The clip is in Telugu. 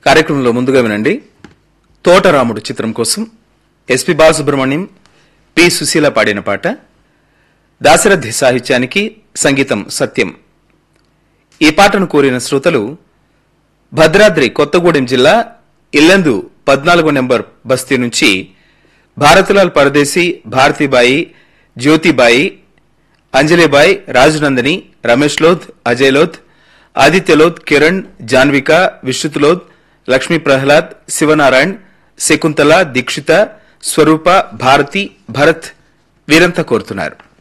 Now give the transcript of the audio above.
కార్యక్రమంలో ముందుగా వినండి తోటరాముడు చిత్రం కోసం ఎస్పి బాలసుబ్రహ్మణ్యం పి సుశీల పాడిన పాట దాశరథి సాహిత్యానికి సంగీతం సత్యం ఈ పాటను కోరిన శ్రోతలు భద్రాద్రి కొత్తగూడెం జిల్లా ఇల్లందు పద్నాలుగో నెంబర్ బస్తీ నుంచి భారతిలాల్ పరదేశీ భారతీబాయి జ్యోతిబాయి అంజలిబాయ్ రాజనందని రమేష్ లోధ్ అజయ్ లోధ్ ఆదిత్య లోధ్ కిరణ్ జాన్విక విశ్రుత్ లోధ్ లక్ష్మీ ప్రహ్లాద్ శివనారాయణ్ శకుంతల దీక్షిత స్వరూప భారతి భరత్ వీరంతా కోరుతున్నారు